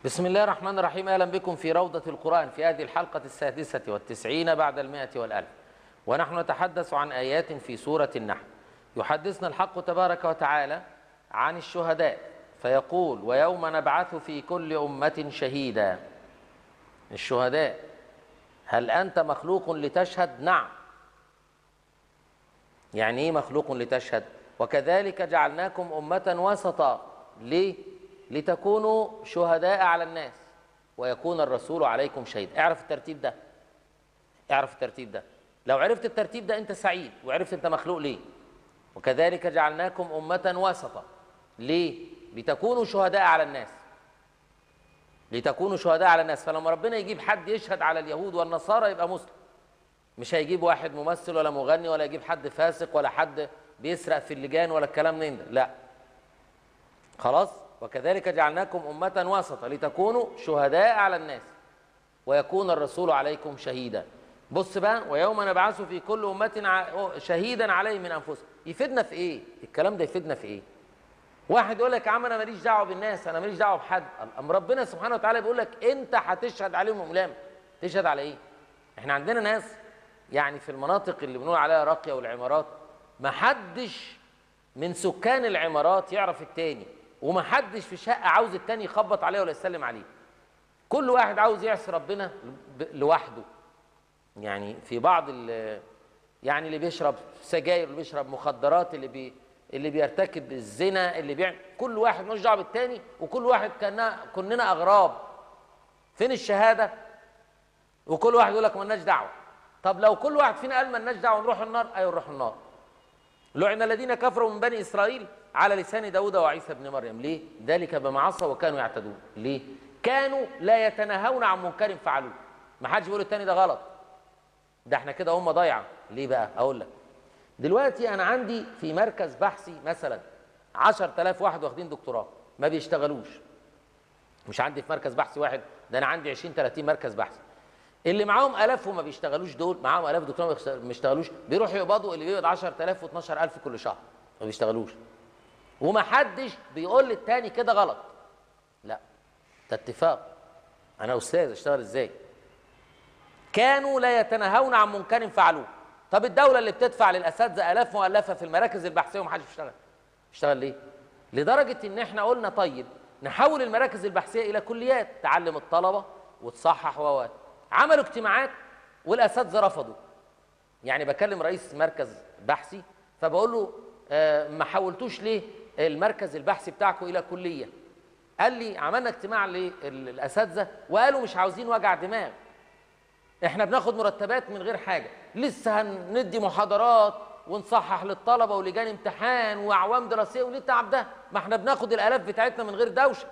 بسم الله الرحمن الرحيم أهلا بكم في روضة القرآن في هذه الحلقة السادسة والتسعين بعد المائة والألف ونحن نتحدث عن آيات في سورة النحل يحدثنا الحق تبارك وتعالى عن الشهداء فيقول ويوم نبعث في كل أمة شهيدا الشهداء هل أنت مخلوق لتشهد؟ نعم يعني إيه مخلوق لتشهد؟ وكذلك جعلناكم أمة وسطا ليه؟ لتكونوا شهداء على الناس ويكون الرسول عليكم شهيد اعرف الترتيب ده اعرف الترتيب ده لو عرفت الترتيب ده انت سعيد وعرفت انت مخلوق ليه وكذلك جعلناكم أمة وسطا ليه؟ لتكونوا شهداء على الناس لتكونوا شهداء على الناس فلما ربنا يجيب حد يشهد على اليهود والنصارى يبقى مسلم مش هيجيب واحد ممثل ولا مغني ولا يجيب حد فاسق ولا حد بيسرق في اللجان ولا الكلام من ده لا خلاص وكذلك جعلناكم أمة وسطا لتكونوا شهداء على الناس ويكون الرسول عليكم شهيدا بص بقى ويوم نبعث في كل أمة شهيدا عليه من أنفسهم يفيدنا في إيه؟ الكلام ده يفيدنا في إيه؟ واحد يقول لك يا عم أنا ماليش دعوة بالناس أنا ماليش دعوة بحد أم ربنا سبحانه وتعالى بيقول لك أنت هتشهد عليهم أملام تشهد على إيه؟ إحنا عندنا ناس يعني في المناطق اللي بنقول عليها راقية والعمارات ما حدش من سكان العمارات يعرف التاني وما حدش في شقه عاوز التاني يخبط عليه ولا يسلم عليه كل واحد عاوز يعصي ربنا لوحده يعني في بعض اللي يعني اللي بيشرب سجاير اللي بيشرب مخدرات اللي بي اللي بيرتكب الزنا اللي بيعمل كل واحد ملوش دعوه بالتاني وكل واحد كنا كلنا اغراب فين الشهاده وكل واحد يقول لك مالناش دعوه طب لو كل واحد فينا قال مالناش دعوه نروح النار ايوه نروح النار لعن الذين كفروا من بني اسرائيل على لسان داود وعيسى بن مريم ليه؟ ذلك بما عصوا وكانوا يعتدون ليه؟ كانوا لا يتناهون عن منكر فعلوه ما حدش بيقول التاني ده غلط ده احنا كده هم ضايعه ليه بقى؟ اقول لك دلوقتي انا عندي في مركز بحثي مثلا 10000 واحد واخدين دكتوراه ما بيشتغلوش مش عندي في مركز بحثي واحد ده انا عندي 20 30 مركز بحث اللي معاهم الاف وما بيشتغلوش دول معاهم الاف دكتوراه ما بيشتغلوش بيروحوا يقبضوا اللي بيقبض 10000 و12000 كل شهر ما بيشتغلوش وما حدش بيقول للتاني كده غلط لا ده اتفاق انا استاذ اشتغل ازاي كانوا لا يتناهون عن منكر فعلوه طب الدوله اللي بتدفع للاساتذه الاف مؤلفه في المراكز البحثيه ومحدش بيشتغل اشتغل ليه لدرجه ان احنا قلنا طيب نحول المراكز البحثيه الى كليات تعلم الطلبه وتصحح و عملوا اجتماعات والاساتذه رفضوا يعني بكلم رئيس مركز بحثي فبقول له آه ما حولتوش ليه المركز البحثي بتاعكم الى كليه قال لي عملنا اجتماع للاساتذه وقالوا مش عاوزين وجع دماغ احنا بناخد مرتبات من غير حاجه لسه هندي محاضرات ونصحح للطلبه ولجان امتحان واعوام دراسيه وليه التعب ده ما احنا بناخد الالاف بتاعتنا من غير دوشه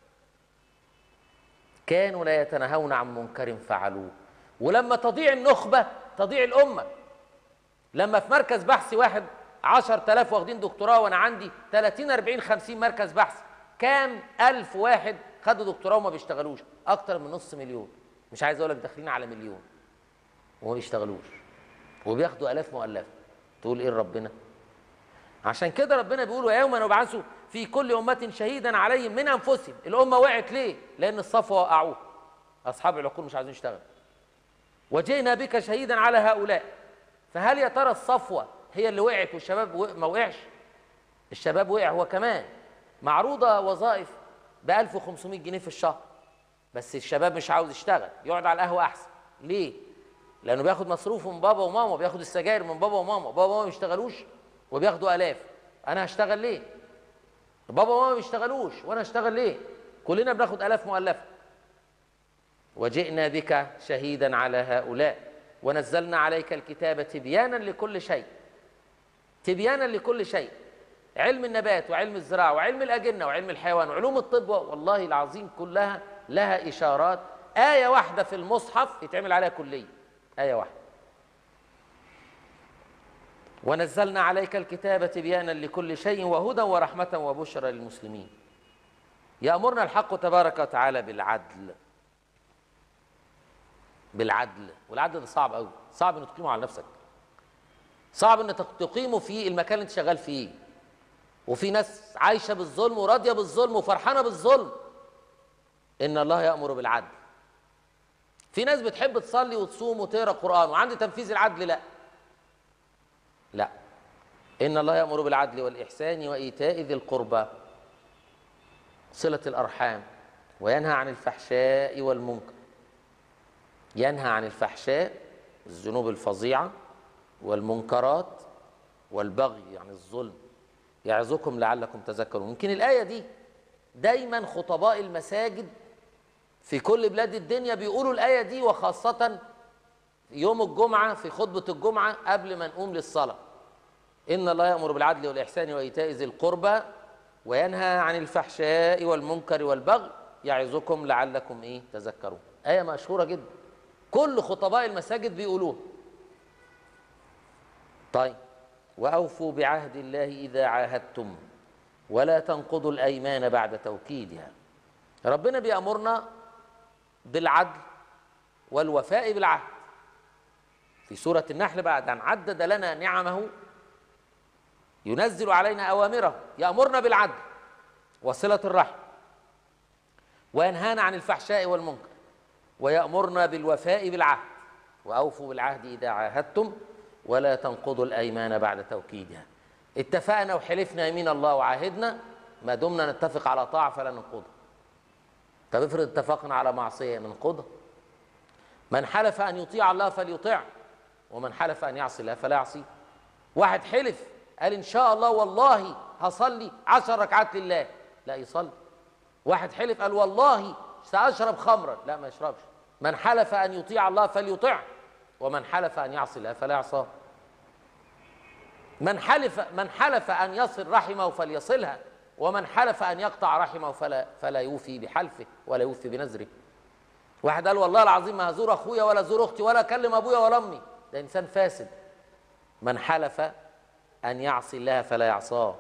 كانوا لا يتناهون عن منكر فعلوه ولما تضيع النخبه تضيع الامه لما في مركز بحثي واحد 10000 واخدين دكتوراه وانا عندي 30 40 50 مركز بحث كام ألف واحد خدوا دكتوراه وما بيشتغلوش اكتر من نص مليون مش عايز اقول لك داخلين على مليون وما بيشتغلوش وبياخدوا الاف مؤلفه تقول ايه ربنا عشان كده ربنا بيقول ويوم نبعث في كل امه شهيدا عليهم من انفسهم الامه وقعت ليه لان الصفوه وقعوه اصحاب العقول مش عايزين يشتغلوا وجئنا بك شهيدا على هؤلاء فهل يا ترى الصفوه هي اللي وقعت والشباب ما وقعش الشباب وقع هو كمان معروضه وظائف ب 1500 جنيه في الشهر بس الشباب مش عاوز يشتغل يقعد على القهوه احسن ليه لانه بياخد مصروفه من بابا وماما بياخد السجاير من بابا وماما بابا وماما ما بيشتغلوش وبياخدوا الاف انا هشتغل ليه بابا وماما ما بيشتغلوش وانا هشتغل ليه كلنا بناخد الاف مؤلفه وجئنا بك شهيدا على هؤلاء ونزلنا عليك الكتاب تبيانا لكل شيء تبيانا لكل شيء علم النبات وعلم الزراعة وعلم الأجنة وعلم الحيوان وعلوم الطب والله العظيم كلها لها إشارات آية واحدة في المصحف يتعمل عليها كلية آية واحدة ونزلنا عليك الكتاب تبيانا لكل شيء وهدى ورحمة وبشرى للمسلمين يأمرنا الحق تبارك وتعالى بالعدل بالعدل والعدل ده صعب قوي صعب انك تقيمه على نفسك صعب انك تقيمه في المكان اللي انت شغال فيه وفي ناس عايشه بالظلم وراضيه بالظلم وفرحانه بالظلم ان الله يامر بالعدل في ناس بتحب تصلي وتصوم وتقرا قران وعند تنفيذ العدل لا لا ان الله يامر بالعدل والاحسان وايتاء ذي القربى صله الارحام وينهى عن الفحشاء والمنكر ينهى عن الفحشاء الذنوب الفظيعه والمنكرات والبغي يعني الظلم يعظكم لعلكم تذكرون يمكن الايه دي دايما خطباء المساجد في كل بلاد الدنيا بيقولوا الآية دي وخاصة يوم الجمعة في خطبة الجمعة قبل ما نقوم للصلاة إن الله يأمر بالعدل والإحسان وإيتاء ذي القربى وينهى عن الفحشاء والمنكر والبغي يعظكم لعلكم إيه تذكرون آية مشهورة جدا كل خطباء المساجد بيقولوها طيب وأوفوا بعهد الله إذا عاهدتم ولا تنقضوا الأيمان بعد توكيدها ربنا بيأمرنا بالعدل والوفاء بالعهد في سورة النحل بعد أن عدد لنا نعمه ينزل علينا أوامره يأمرنا بالعدل وصلة الرحم وينهانا عن الفحشاء والمنكر ويأمرنا بالوفاء بالعهد وأوفوا بالعهد إذا عاهدتم ولا تنقضوا الأيمان بعد توكيدها اتفقنا وحلفنا يمين الله وعاهدنا ما دمنا نتفق على طاعة فلا ننقضها طب افرض اتفقنا على معصية ننقضها من حلف أن يطيع الله فليطيع ومن حلف أن يعصي الله فلا يعصيه واحد حلف قال إن شاء الله والله هصلي عشر ركعات لله لا يصلي واحد حلف قال والله سأشرب خمرا لا ما يشربش من حلف أن يطيع الله فليطيع ومن حلف أن يعصي الله فلا يعصاه من حلف من حلف أن يصل رحمه فليصلها ومن حلف أن يقطع رحمه فلا فلا يوفي بحلفه ولا يوفي بنذره واحد قال والله العظيم ما هزور أخويا ولا زور أختي ولا أكلم أبويا ولا أمي ده إنسان فاسد من حلف أن يعصي الله فلا يعصاه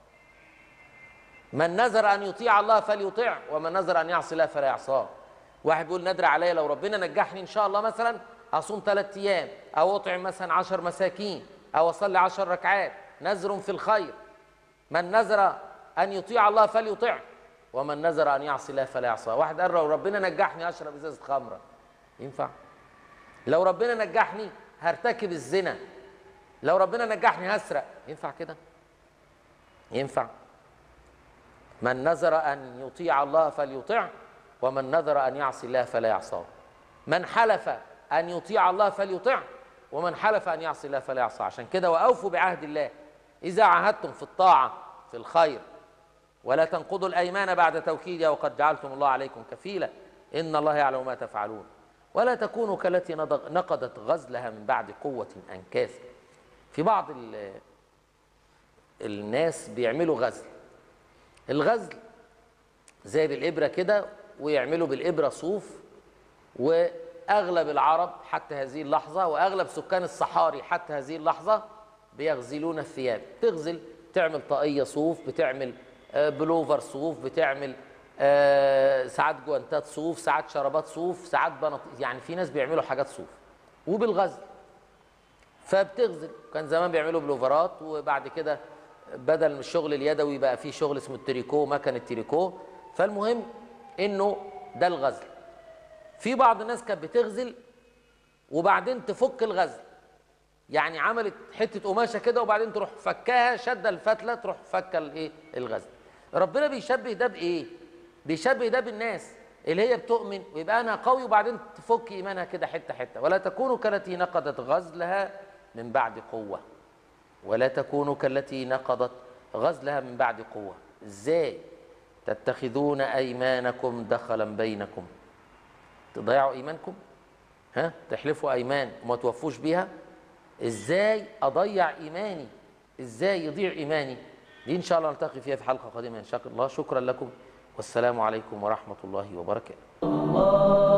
من نذر أن يطيع الله فليطيع ومن نذر أن يعصي الله فلا يعصاه واحد بيقول نذر عليا لو ربنا نجحني إن شاء الله مثلا هصوم ثلاث أيام أو أطعم مثلا عشر مساكين أو أصلي عشر ركعات نذر في الخير من نذر أن يطيع الله فليطيع ومن نذر أن يعصي الله فلا يعصاه واحد قال لو ربنا نجحني أشرب إزازة خمرة ينفع لو ربنا نجحني هرتكب الزنا لو ربنا نجحني هسرق ينفع كده ينفع من نذر أن يطيع الله فليطيع ومن نذر أن يعصي الله فلا يعصاه من حلف أن يطيع الله فليطيع ومن حلف أن يعصي الله فلا يعصى عشان كده وأوفوا بعهد الله إذا عاهدتم في الطاعة في الخير ولا تنقضوا الأيمان بعد توكيدها وقد جعلتم الله عليكم كفيلا إن الله يعلم ما تفعلون ولا تكونوا كالتي نقضت غزلها من بعد قوة أنكاثا في بعض الناس بيعملوا غزل الغزل زي بالإبرة كده ويعملوا بالإبرة صوف وأغلب العرب حتى هذه اللحظة وأغلب سكان الصحاري حتى هذه اللحظة بيغزلون الثياب تغزل تعمل طاقية صوف بتعمل بلوفر صوف بتعمل ساعات جوانتات صوف ساعات شرابات صوف ساعات بنط يعني في ناس بيعملوا حاجات صوف وبالغزل فبتغزل كان زمان بيعملوا بلوفرات وبعد كده بدل من الشغل اليدوي بقى في شغل اسمه التريكو مكن التريكو فالمهم انه ده الغزل في بعض الناس كانت بتغزل وبعدين تفك الغزل يعني عملت حته قماشه كده وبعدين تروح فكاها شده الفتله تروح فكه الايه الغزل ربنا بيشبه ده بايه بيشبه ده بالناس اللي هي بتؤمن ويبقى انا قوي وبعدين تفك ايمانها كده حته حته ولا تكونوا كالتي نقضت غزلها من بعد قوه ولا تكونوا كالتي نقضت غزلها من بعد قوه ازاي تتخذون ايمانكم دخلا بينكم تضيعوا ايمانكم ها تحلفوا ايمان وما توفوش بيها ازاي اضيع ايماني ازاي يضيع ايماني دي ان شاء الله نلتقي فيها في حلقه قادمه ان شاء الله شكرا لكم والسلام عليكم ورحمه الله وبركاته